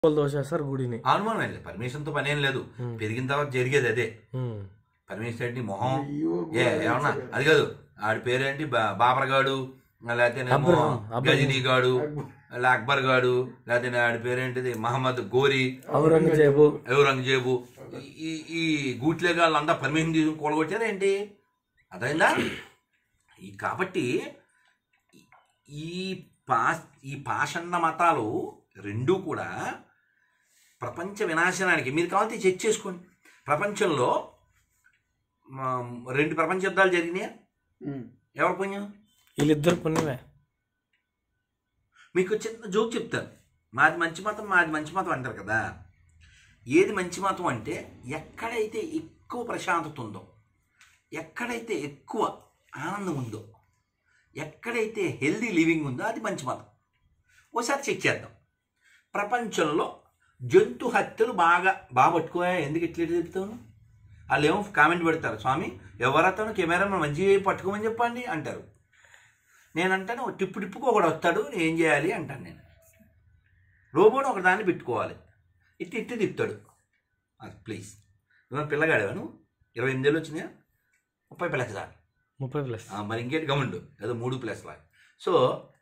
వాళ్ళు దోసేస్తారు గుడిని అనుమానం లేదు పర్మిషన్తో పని ఏం లేదు పెరిగిన తర్వాత జరిగేది అదే ఉమ్. పర్మిషన్ ఏంటి మొహం అయ్యో, ఏ ఏమన్నా అది కాదు ఆడి పేరేంటి బా- బాబర్గాడు లేకపోతేనేమో అక్బర్, అక్బర్. గజనీ గాడు లేదా అక్బర్ గాడు లేకపోతే ఆడి పేరేంటిది మహమ్మద్ గోరి ఔరంగజేబు ఔరంగజేబు ఈ ఈ గూట్లే వాళ్ళంతా పర్మిషన్ తీసుకుని కూడగొట్టారు ఏంటి అదైందా ఈ కాబట్టి ఈ పా ఈ పాషండ మతాలు రెండూ కూడా ప్రపంచ వినాశనానికి మీరు కావాలంటే చెక్ చేసుకోండి ప్రపంచంలో మా, రెండు ప్రపంచ యుద్ధాలు జరిగినాయా ఉమ్. ఎవరి పుణ్యం వీళ్ళిద్దరు పుణ్యమే మీకు చిన్న జోక్ చెప్తాను మాది మంచి మతం మాది మంచి మతం అంటారు కదా ఏది మంచి మతం అంటే ఎక్కడైతే ఎక్కువ ప్రశాంతత ఉందో ఎక్కడైతే ఎక్కువ ఆనందం ఉందో ఎక్కడైతే హెల్దీ లివింగ్ ఉందో అది మంచి మతం ఓసారి చెక్ చేద్దాం ప్రపంచంలో జంతు హత్యలు బాగా బాగా పట్టుకోయా ఎందుకు ఇట్లా చెప్తాను వాళ్ళు ఏమో కామెంట్ పెడతారు స్వామి ఎవరతను కెమెరా మంచి పట్టుకోమని చెప్పండి అంటారు నేను అంటాను టిప్పు టిప్పుకు ఒకడు వస్తాడు నేను ఏం చేయాలి అంటాను నేను రోబోని ఒక దాన్ని పెట్టుకోవాలి ఇట్టి ఇట్టి తిప్పుతాడు అది ప్లీజ్ నువ్వు పిల్లగాడేవా నువ్వు ఇరవై ఎనిమిదేళ్ళు వచ్చినాయా ముప్పై ప్లస్ రా ముప్పై ప్లస్ ఆ, మరి ఇంకేంటి గమండు ఏదో మూడు ప్లస్ లా సో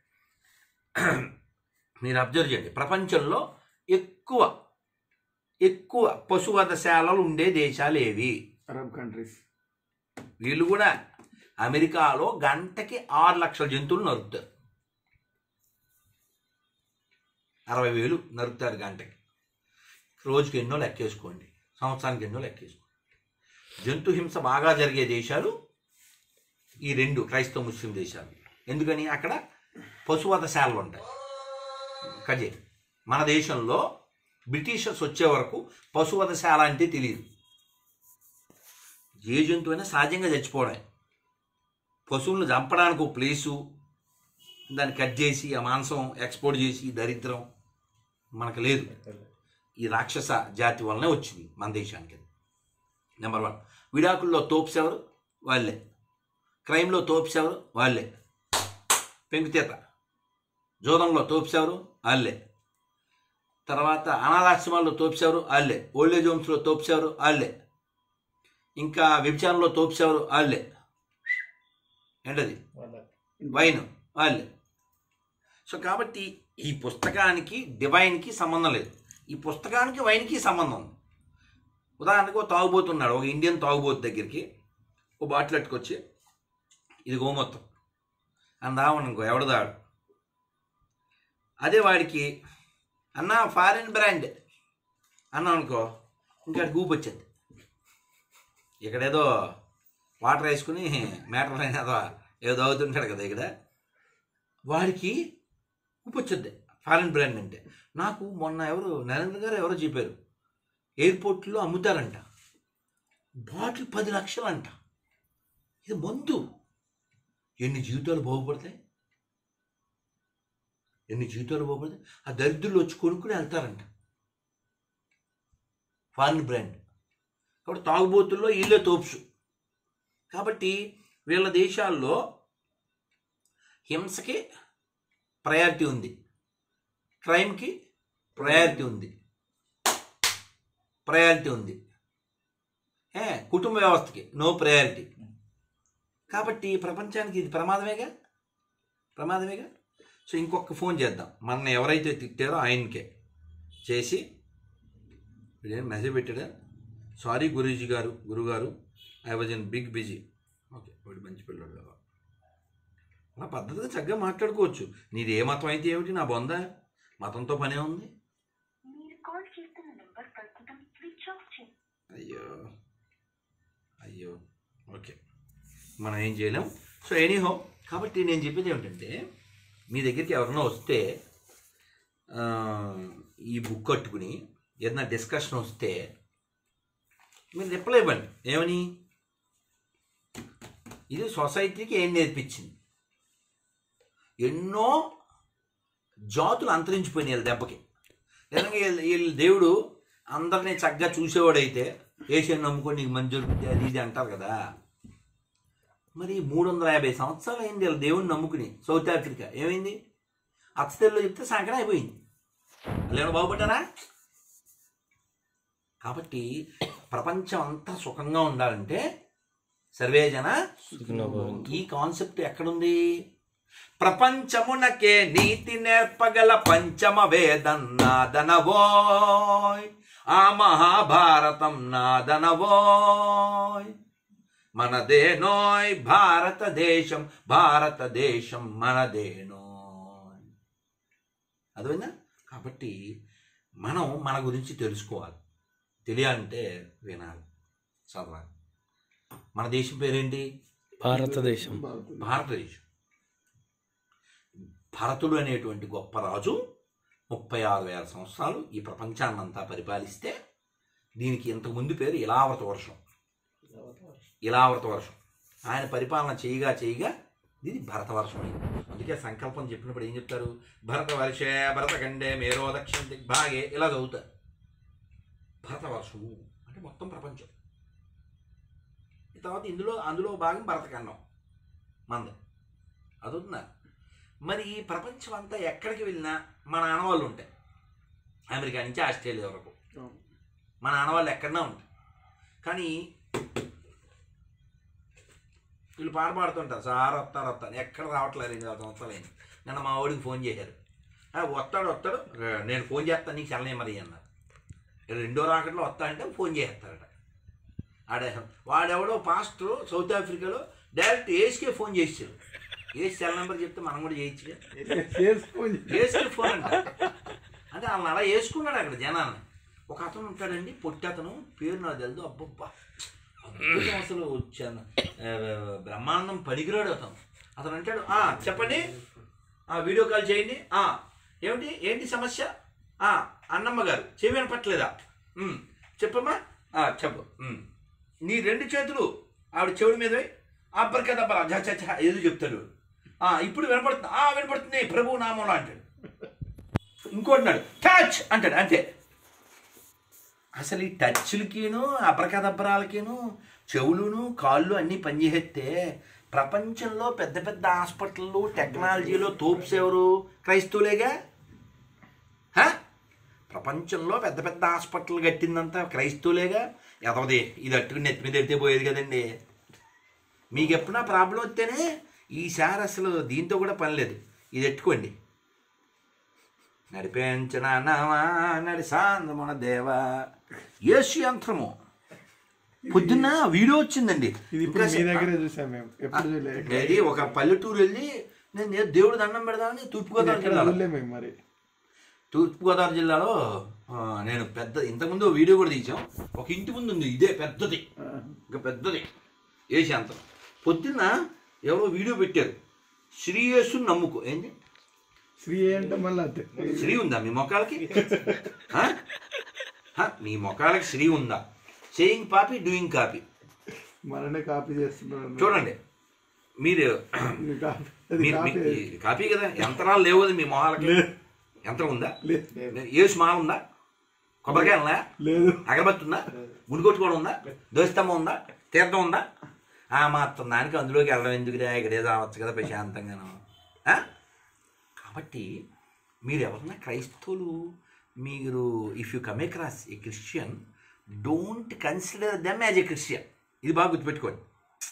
మీరు అబ్జర్వ్ చేయండి ప్రపంచంలో ఎక్కువ ఎక్కువ పశువధశాలలు ఉండే దేశాలు ఏవి అరబ్ కంట్రీస్ వీళ్ళు కూడా అమెరికాలో గంటకి ఆరు లక్షల జంతువులు నరుకుతారు అరవై వేలు నరుకుతారు గంటకి రోజుకి ఎన్నో లెక్కేసుకోండి సంవత్సరానికి ఎన్నో లెక్కేసుకోండి జంతు హింస బాగా జరిగే దేశాలు ఈ రెండు క్రైస్తవ ముస్లిం దేశాలు ఎందుకని అక్కడ పశువధశాలలు ఉంటాయి కజే మన దేశంలో బ్రిటిషర్స్ వచ్చే వరకు పశువధశాల అంటే తెలియదు ఏ జంతువు అయినా సహజంగా చచ్చిపోవడమే పశువులను చంపడానికి ఒక ప్లేసు దాన్ని కట్ చేసి ఆ మాంసం ఎక్స్పోర్ట్ చేసి ఈ దరిద్రం మనకు లేదు ఈ రాక్షస జాతి వల్లనే వచ్చింది మన దేశానికి నెంబర్ వన్ విడాకుల్లో తోప్స్ ఎవరు వాళ్ళే క్రైమ్లో తోప్స్ ఎవరు వాళ్ళే పెంకుతీత జోదంలో తోప్స్ ఎవరు వాళ్ళే తర్వాత అనాథాశ్రమాల్లో తోప్స్ ఎవరు వాళ్ళే ఓల్డేజ్ హోమ్స్లో తోప్స్ ఎవరు వాళ్ళే ఇంకా వ్యభిచారంలో తోపుసేవారు వాళ్ళే ఏంటది వైన్ వాళ్ళే సో కాబట్టి ఈ పుస్తకానికి డివైన్కి సంబంధం లేదు ఈ పుస్తకానికి వైన్కి సంబంధం ఉంది ఉదాహరణకు ఓ తాగుబోతున్నాడు ఒక ఇండియన్ తాగుబోతు దగ్గరికి ఓ బాటిల్ ఎట్టుకొచ్చి ఇది గోమొత్తం అని దావనుకో ఎవడదాడు అదే వాడికి అన్న ఫారిన్ బ్రాండ్ అన్నాం అనుకో ఇంకా గూపు వచ్చింది ఇక్కడేదో వాటర్ వేసుకుని మేటర్ ఏదో ఏదో అవుతుంటాడు కదా ఇక్కడ వాడికి ఉప్పొచ్చుద్ది ఫారిన్ బ్రాండ్ అంటే నాకు మొన్న ఎవరు నరేంద్ర గారు ఎవరో చెప్పారు ఎయిర్పోర్ట్లో అమ్ముతారంట బాటిల్ పది లక్షలు అంట ఇది మందు ఎన్ని జీవితాలు బాగుపడతాయి ఎన్ని జీవితాలు బాగుపడతాయి ఆ దరిద్రులు వచ్చి కొనుక్కుని వెళ్తారంట ఫారిన్ బ్రాండ్ కాబట్టి తాగుబోతుల్లో వీళ్ళే తోప్సు కాబట్టి వీళ్ళ దేశాల్లో హింసకి ప్రయారిటీ ఉంది క్రైమ్కి ప్రయారిటీ ఉంది ప్రయారిటీ ఉంది ఏ కుటుంబ వ్యవస్థకి నో ప్రయారిటీ కాబట్టి ప్రపంచానికి ఇది ప్రమాదమేగా ప్రమాదమేగా సో ఇంకొక ఫోన్ చేద్దాం మన ఎవరైతే తిట్టారో ఆయనకే చేసి వీడేం మెసేజ్ పెట్టాడా సారీ గురూజీ గారు గురుగారు I was in big busy okay వాడు మంచి పిల్లడు కదా అలా పద్ధతిగా చక్కగా మాట్లాడుకోవచ్చు నీది ఏ మతం అయితే ఏమిటి నా బొంద మతంతో పనే ఉంది మీరు కాల్ చేస్తున్న నంబర్ ప్రస్తుతం స్విచ్ ఆఫ్ చేయండి అయ్యో అయ్యో ఓకే మనం ఏం చేయలేం సో ఎనీహో కాబట్టి నేను చెప్పేది ఏమిటంటే మీ దగ్గరికి ఎవరైనా వస్తే ఆ, ఈ బుక్ కట్టుకుని ఏదైనా డిస్కషన్ వస్తే మీరు రిప్లై ఇవ్వండి ఏమని ఇది సొసైటీకి ఏం నేర్పించింది ఎన్నో జాతులు అంతరించిపోయినాయి వీళ్ళ దెబ్బకి నిజంగా వీళ్ళ వీళ్ళ దేవుడు అందరినీ చక్కగా చూసేవాడైతే ఏషియన్ నమ్ముకొని నీకు మంచి దొరుకుతుంది అది ఇది అంటారు కదా మరి మూడు వందల యాభై సంవత్సరాలు అయింది వీళ్ళ దేవుడిని నమ్ముకుని సౌత్ ఆఫ్రికా ఏమైంది అచ్చతెల్లో చెప్తే సంకడం అయిపోయింది వాళ్ళు బాగుపడ్డారా కాబట్టి ప్రపంచం అంతా సుఖంగా ఉండాలంటే సర్వేజన సుఖినో భవంతు. ఈ కాన్సెప్ట్ ఎక్కడుంది ప్రపంచమునకే నీతి నేర్పగల పంచమ వేదం నాదనవోయ్ ఆ మహాభారతం నాదనవోయ్ మనదేనోయ్ భారతదేశం భారతదేశం మనదేనోయ్ అర్థమైందా కాబట్టి మనం మన గురించి తెలుసుకోవాలి తెలియాలంటే వినాలి చదవాలి మన దేశం పేరేంటి భారతదేశం భారతదేశం భరతుడు అనేటువంటి గొప్ప రాజు ముప్పై ఆరు వేల సంవత్సరాలు ఈ ప్రపంచాన్నంతా పరిపాలిస్తే దీనికి ఇంతకు ముందు పేరు ఇలావత వర్షం ఇలావత వర్షం ఆయన పరిపాలన చేయగా చేయగా ఇది భరత వర్షం అయింది అందుకే సంకల్పం చెప్పినప్పుడు ఏం చెప్తారు భరత వర్షే భరతఖండే మేరో దక్షిణ దిగ్భాగే ఇలా చదువుతారు భరత వర్షము అంటే మొత్తం ప్రపంచం ఈ తర్వాత ఇందులో అందులో భాగం భరతఖండం మంది అదవుతుందా మరి ఈ ప్రపంచం అంతా ఎక్కడికి వెళ్ళినా మన ఆనవాళ్ళు ఉంటాయి అమెరికా నుంచి ఆస్ట్రేలియా వరకు మన ఆనవాళ్ళు ఎక్కడన్నా ఉంటాయి కానీ వీళ్ళు పాట పాడుతుంటారు సార్ వస్తారు వస్తారు ఎక్కడ రావట్లేదు రెండు సంవత్సరాలు అయింది నిన్న మా వాడికి ఫోన్ చేశారు "ఆ, వస్తాడు వస్తాడు ఆ, నేను ఫోన్ చేస్తాను నీకు సెలనే మరి అన్నారు రెండో రాకెట్లో వస్తా అంటే ఫోన్ చేస్తాడట ఆడే వాడెవడో పాస్టర్ సౌత్ ఆఫ్రికాలో డైరెక్ట్ ఏస్కే ఫోన్ చేసాడు ఏస్ సెల్ నెంబర్ చెప్తే మనం కూడా చేయొచ్చుగా ఏస్కే ఫోన్ అంట అంటే వాళ్ళని అలా వేసుకున్నాడు అక్కడ జనాన్ని ఒక అతను ఉంటాడండి పొట్టి అతను పేరు నాకు తెలుసు అబ్బబ్బా అద్భుతం అసలు వచ్చాను ఆ, బ్రహ్మానందం పనికిరాడు అతను అతను అంటాడు "ఆ, చెప్పండి ఆ, వీడియో కాల్ చేయండి ఆ, ఏమిటి ఏంటి సమస్య ఆ, అన్నమ్మ గారు చెవి వినపట్లేదా "ఉమ్, చెప్పమ్మా "ఆ, చెప్పు "ఉమ్." నీ రెండు చేతులు ఆవిడ చెవుడి మీద అబ్బర్ కదా ఏదో చెప్తాడు "ఆ, ఇప్పుడు వినపడుతుంది ఆ వినపడుతుంది ప్రభు నామంలో అంటాడు ఇంకోటినాడు టచ్ అంటాడు అంతే అసలు ఈ టచ్లకిను అబ్రకదబ్రాలకిను చెవులును కాళ్ళు అన్నీ పనిచేస్తే ప్రపంచంలో పెద్ద పెద్ద హాస్పిటళ్ళు టెక్నాలజీలో తోప్స్ ఎవరు క్రైస్తవులేగా హ? ప్రపంచంలో పెద్ద పెద్ద హాస్పిటల్ కట్టిందంతా క్రైస్తవులేగా ఎదవది ఇది అట్టుకుని నెత్తి మీద ఎడితే పోయేది కదండి మీకు ఎప్పుడన్నా ప్రాబ్లం వస్తేనే ఈసారి అసలు దీంతో కూడా పని లేదు ఇది ఎట్టుకోండి నడిపించిన నామా నడిసాందమున దేవా యేసు యంత్రము పొద్దున్న వీడియో వచ్చిందండి ఇది ఇప్పుడు ఇంకా మీ దగ్గరే చూసాం మేము ఎప్పుడు చూడలేదు ఏది ఒక పల్లెటూరు వెళ్ళి నేను ఏ- దేవుడు దండం పెడదామని తూర్పుగోదావరి ఎక్కడ జిల్లాలో చూడలేదు మేము మరి తూర్పుగోదావరి జిల్లాలో ఆ, నేను పెద్ద ఇంతకుముందు ఓ వీడియో కూడా తీసాం ఒక ఇంటి ముందు ఉంది ఇదే పెద్దది ఇంకా పెద్దది ఏసి యంత్రం పొద్దున్న ఎవరో వీడియో పెట్టారు శ్రీయేసుని నమ్ముకో ఏంటి శ్రీ అంటే మళ్ళీ అంతే శ్రీ ఉందా మీ మొక్కలకి ఆ? ఆ, మీ మొక్కలకి శ్రీ ఉందా సేయింగ్ పాపి డూయింగ్ కాపీ మననే కాపీ చేస్తున్నాడు చూడండి మీరు ఇది కాపీ అది మీరు కాపీ మీ- ఈ కాపీ కదా యంత్రాలు లేవు కదా మీ మొహాలకి యంత్రం ఉందా లేదు ఏసు మాల ఉందా కొబ్బరికాయ ఉందా లేదు అగరబత్తి ఉందా గుడికొట్టుకోవడం ఉందా దోస్తమ్మ ఉందా తీర్థం ఉందా ఆ మాత్రం దానికి అందులోకి వెళ్ళడం ఎందుకురా ఇక్కడే రావచ్చు కదా ప్రశాంతంగాను ఆ? కాబట్టి మీరు ఎవరన్నా క్రైస్తవులు మీరు if you come across a Christian don't consider them as a Christian ఇది బాగా గుర్తుపెట్టుకోండి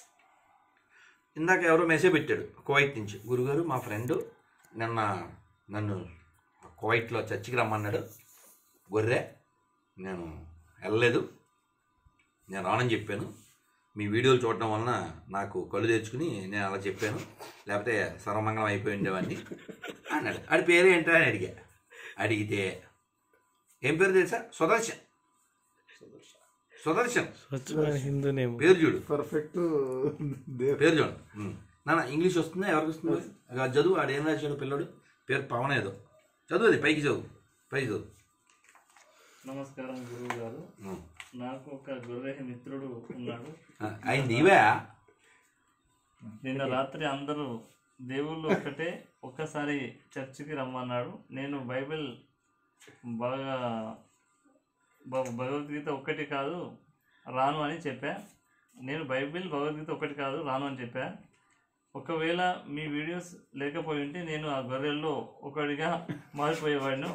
ఇందాక ఎవరో మెసేజ్ పెట్టాడు కువైట్ నుంచి గురుగారు మా ఫ్రెండ్ నిన్న నన్ను కువైట్లో చర్చికి రమ్మన్నాడు గొర్రె నేను వెళ్ళలేదు నేను రానని చెప్పాను మీ వీడియోలు చూడడం వలన నాకు కళ్ళు తెచ్చుకుని నేను అలా చెప్పాను లేకపోతే సర్వమంగళం అయిపోయి ఉండేవాడిని అన్నాడు ఆడి పేరు ఏంటా అని అడిగా అడిగితే ఏం పేరు తెలుసా సుదర్శన్ సుదర్శన్ స్వచ్ఛమైన హిందూ నేమ్ పేరు చూడు పర్ఫెక్ట్ దేవ్ పేరు చూడండి ఉమ్. నాన్న ఇంగ్లీష్ వస్తుందా ఎవరికి వస్తుందో అది చదువు ఆడు ఏం రాశాడు పిల్లడు పేరు పవన్ ఏదో చదువు అది పైకి చదువు పైకి చదువు నమస్కారం గురువు గారు ఉమ్. నాకు ఒక గొర్రె మిత్రుడు ఉన్నాడు ఆ, అయింది ఇవే నిన్న రాత్రి అందరూ దేవుళ్ళు ఒకటే ఒక్కసారి చర్చికి రమ్మన్నాడు నేను బైబిల్ బాగా భ- భగవద్గీత ఒక్కటి కాదు రాను అని చెప్పా నేను బైబిల్ భగవద్గీత ఒకటి కాదు రాను అని చెప్పా ఒకవేళ మీ వీడియోస్ లేకపోయి ఉంటే నేను ఆ గొర్రెల్లో ఒకడిగా మారిపోయేవాడిను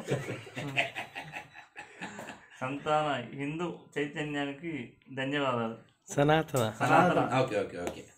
సంతాన హిందూ చైతన్యానికి ధన్యవాదాలు సనాతన సనాతన ఓకే ఓకే ఓకే